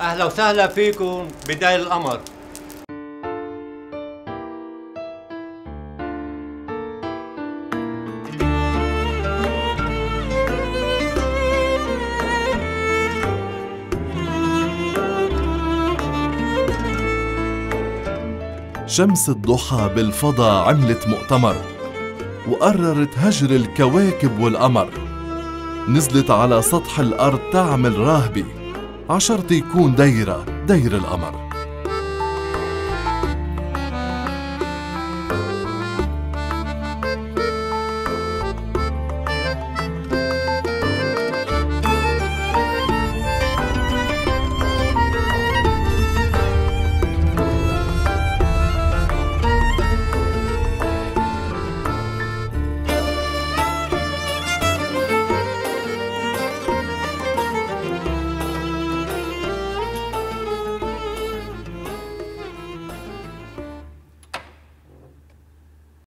اهلا وسهلا فيكم بداية القمر شمس الضحى بالفضا عملت مؤتمر وقررت هجر الكواكب والقمر نزلت على سطح الأرض تعمل راهبة عشرت يكون دايرة داير القمر